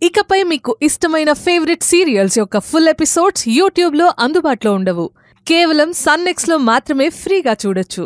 ఇకపై మీకు ఇష్టమైన ఫేవరెట్ సీరియల్స్ యొక్క ఫుల్ ఎపిసోడ్స్ యూట్యూబ్లో అందుబాటులో ఉండవు కేవలం సన్నెక్స్లో మాత్రమే ఫ్రీగా చూడొచ్చు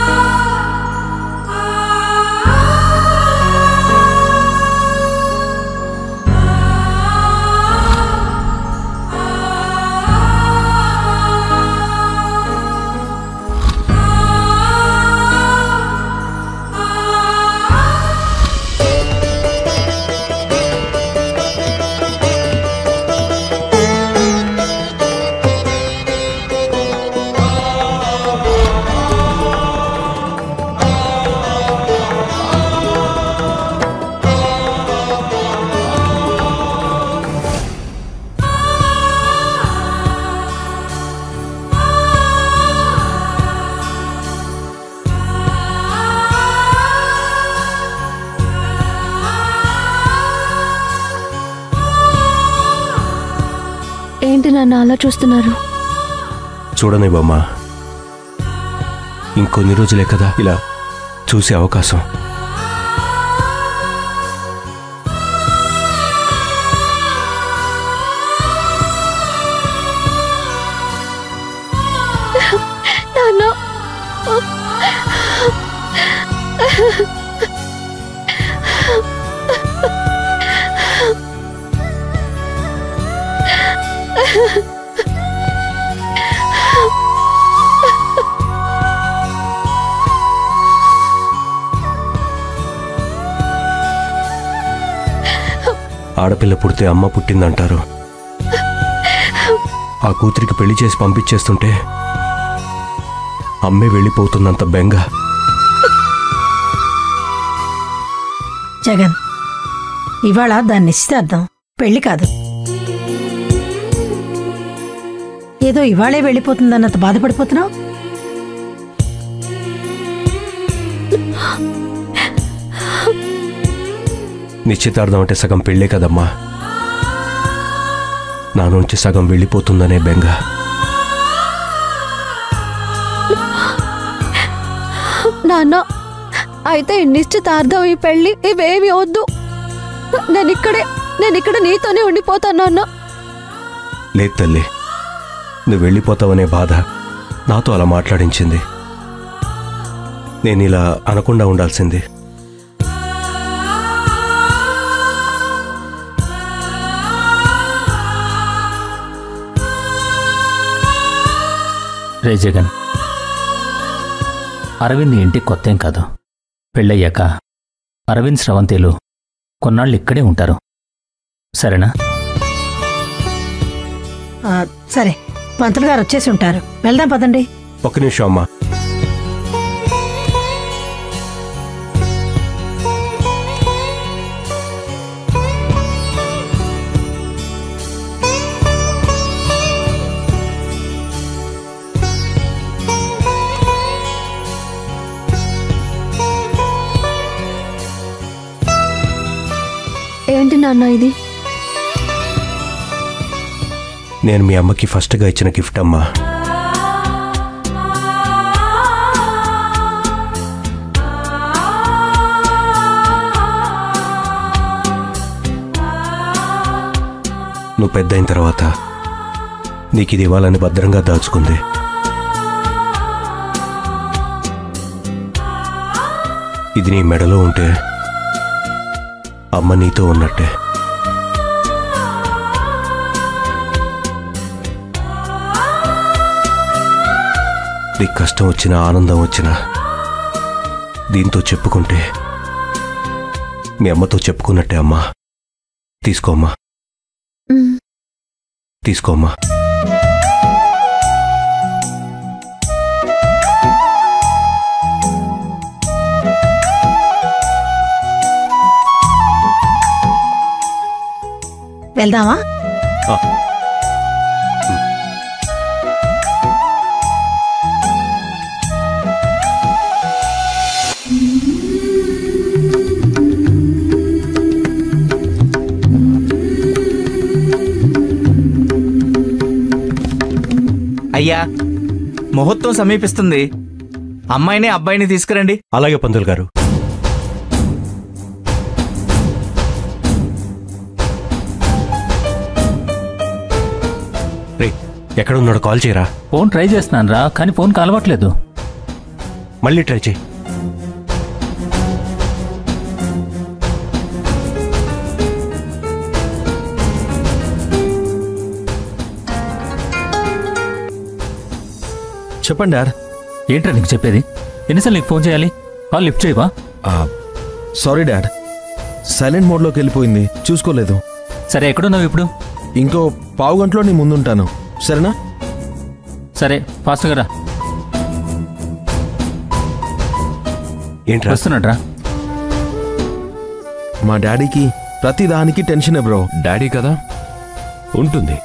ఏంటి నన్ను అలా చూస్తున్నారు చూడని బొమ్మ ఇంకొన్ని రోజులే కదా ఇలా చూసే అవకాశం నాన్న ఆడపిల్ల పుడితే అమ్మ పుట్టిందంటారు ఆ కూతురికి పెళ్లి చేసి పంపించేస్తుంటే అమ్మే వెళ్ళిపోతున్నంత బెంగ జగన్ ఇవాళ దాన్ని నిశ్చితార్థం పెళ్లి కాదు ఏదో ఇవాళే వెళ్ళిపోతుందన్నంత బాధపడిపోతున్నావు నిశ్చితార్థం అంటే సగం పెళ్ళే కదమ్మా నా నుంచి సగం వెళ్ళిపోతుందనే బెంగ నాన్న అయితే ఈ నిశ్చితార్థం ఈ పెళ్లి ఇవేమి వద్దు నేను ఇక్కడే నేను ఇక్కడ నీతోనే ఉండిపోతాను నాన్న లేదు తల్లి నువ్వు వెళ్ళిపోతావనే బాధ నాతో అలా మాట్లాడించింది నేను ఇలా అనకుండా ఉండాల్సింది రే జగన్ అరవింద్ ఈ ఇంటికి కొత్తేం కాదు పెళ్ళయ్యాక అరవింద్ స్రవంతిలు కొన్నాళ్ళు ఇక్కడే ఉంటారు సరేనా ఆ, సరే మంత్రులు గారు వచ్చేసి ఉంటారు వెళ్దాం పదండి ఒక్క నిమిషం అమ్మా ఏంటి నాన్న ఇది నేను మీ అమ్మకి ఫస్ట్గా ఇచ్చిన గిఫ్ట్ అమ్మా నువ్వు పెద్ద అయిన తర్వాత నీకు ఇది ఇవ్వాలని భద్రంగా దాచుకుంది ఇది నీ మెడలో ఉంటే అమ్మ నీతో ఉన్నట్టే నీకు కష్టం వచ్చినా ఆనందం వచ్చినా దీంతో చెప్పుకుంటే మీ అమ్మతో చెప్పుకున్నట్టే అమ్మా తీసుకోమ్మా మ్, తీసుకోమ్మా వెళ్దామా ఆ, అయ్యా ముహూర్తం సమీపిస్తుంది అమ్మాయిని అబ్బాయిని తీసుకురండి అలాగే పంతులు గారు రే ఎక్కడున్నాడు కాల్ చేయరా ఫోన్ ట్రై చేస్తున్నాను రా కానీ ఫోన్ కలవట్లేదు మళ్ళీ ట్రై చేయి చెప్పండి డాడ్ ఏంట్రా నీకు చెప్పేది ఎన్నిసార్లు నీకు ఫోన్ చేయాలి కాల్ లిఫ్ట్ చేయవా సారీ డాడ్ సైలెంట్ మోడ్లోకి వెళ్ళిపోయింది చూసుకోలేదు సరే ఎక్కడున్నావు ఇప్పుడు ఇంకో పావు గంటలో నీ ముందుంటాను సరేనా సరే ఫాస్ట్గా రా ఏంట్రా వస్తున్నాడు రా మా డాడీకి ప్రతి దానికి టెన్షనే బ్రో డాడీ కదా ఉంటుంది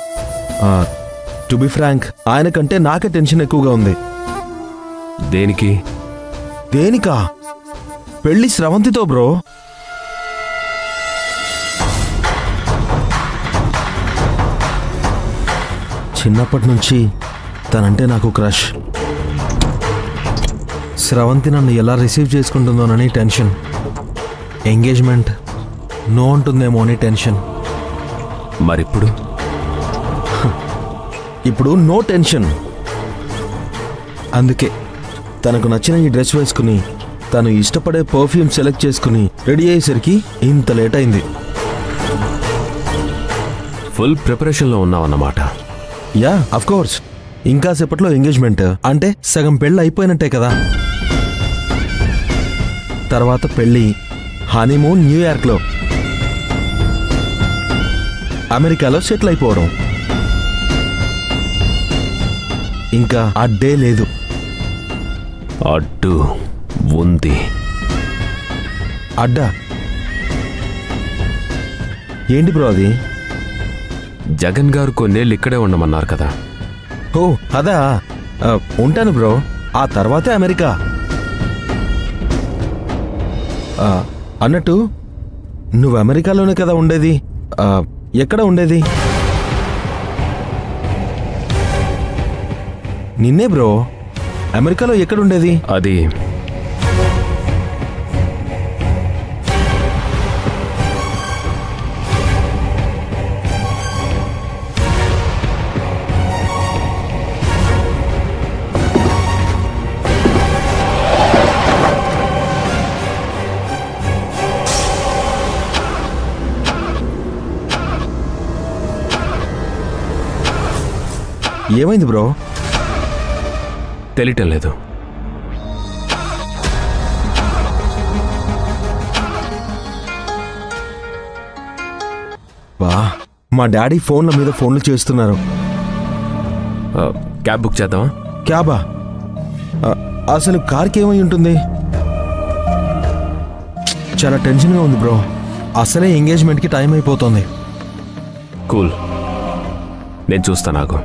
టు బి ఫ్రాంక్ ఆయన కంటే నాకే టెన్షన్ ఎక్కువగా ఉంది దేనికి దేనికా పెళ్లి స్రవంతితో బ్రో చిన్నప్పటి నుంచి తనంటే నాకు క్రష్ స్రవంతి నన్ను ఎలా రిసీవ్ చేసుకుంటుందోనని టెన్షన్ ఎంగేజ్మెంట్ నో అంటుందేమో అని టెన్షన్ మరిప్పుడు ఇప్పుడు నో టెన్షన్ అందుకే తనకు నచ్చిన ఈ డ్రెస్ వేసుకుని తను ఇష్టపడే పర్ఫ్యూమ్ సెలెక్ట్ చేసుకుని రెడీ అయ్యేసరికి ఇంత లేట్ అయింది ఫుల్ ప్రిపరేషన్లో ఉన్నావన్నమాట యా అఫ్ కోర్స్ ఇంకా సేపట్లో ఎంగేజ్మెంట్ అంటే సగం పెళ్ళి అయిపోయినట్టే కదా తర్వాత పెళ్ళి హనీమూన్ న్యూయార్క్లో అమెరికాలో సెటిల్ అయిపోవడం ఇంకా ఆ డే లేదు అడ్డు ఉంది అడ్డా ఏంటి బ్రో అది జగన్ గారు కొన్నేళ్ళు ఇక్కడే ఉండమన్నారు కదా ఓ అదా ఆ, ఉంటాను బ్రో ఆ తర్వాతే అమెరికా ఆ, అన్నట్టు నువ్వు అమెరికాలోనే కదా ఉండేది ఆ, ఎక్కడ ఉండేది నిన్నే బ్రో అమెరికాలో ఎక్కడ ఉండేది అది ఏమైంది బ్రో తెలియటం లేదు బా మా డాడీ ఫోన్ల మీద ఫోన్లు చేస్తున్నారు ఆ, క్యాబ్ బుక్ చేద్దామా క్యాబా ఆ, అసలు కార్కి ఏమై ఉంటుంది చాలా టెన్షన్గా ఉంది బ్రో అసలే ఎంగేజ్మెంట్కి టైం అయిపోతుంది కూల్ నేను చూస్తా నాకు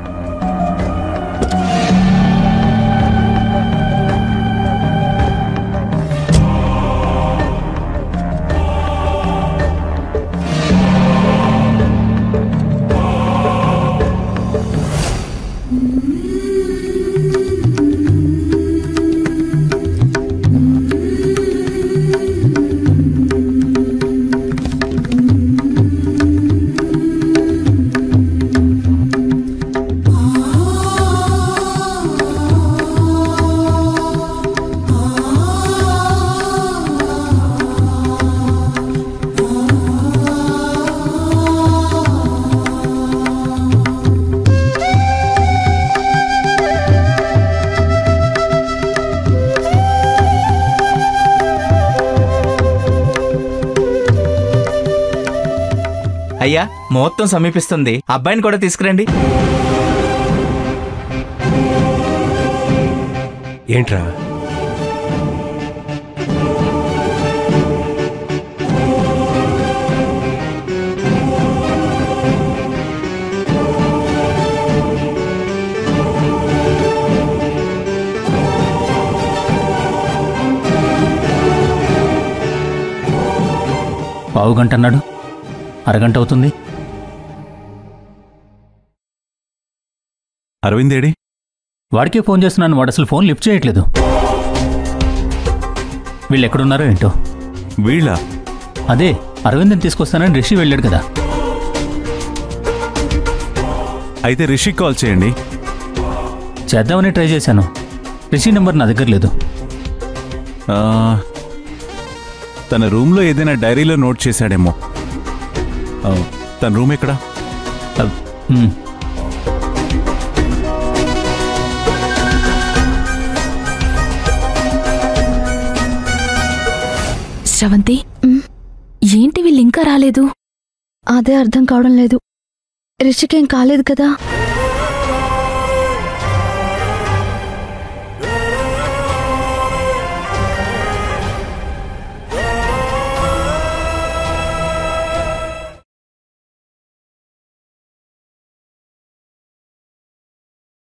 అయ్యా ముహూర్తం సమీపిస్తుంది అబ్బాయిని కూడా తీసుకురండి ఏంట్రా పావు గంట అన్నాడు అరగంట అవుతుంది అరవింద్ ఏడి వాడికే ఫోన్ చేస్తున్నాను వాడు అసలు ఫోన్ లిఫ్ట్ చేయట్లేదు వీళ్ళు ఎక్కడున్నారో ఏంటో వీళ్ళ అదే అరవింద్ని తీసుకొస్తానని రిషి వెళ్ళాడు కదా అయితే రిషిక్ కాల్ చేయండి చేద్దామని ట్రై చేశాను రిషి నెంబర్ నా దగ్గర లేదు ఆ, తన రూమ్లో ఏదైనా డైరీలో నోట్ చేశాడేమో ఆ, తన రూమ్ ఎక్కడా అబ్, మ్, శ్రవంతి ఏంటి వీళ్ళు ఇంకా రాలేదు అదే అర్థం కావడం లేదు రిషికేం కాలేదు కదా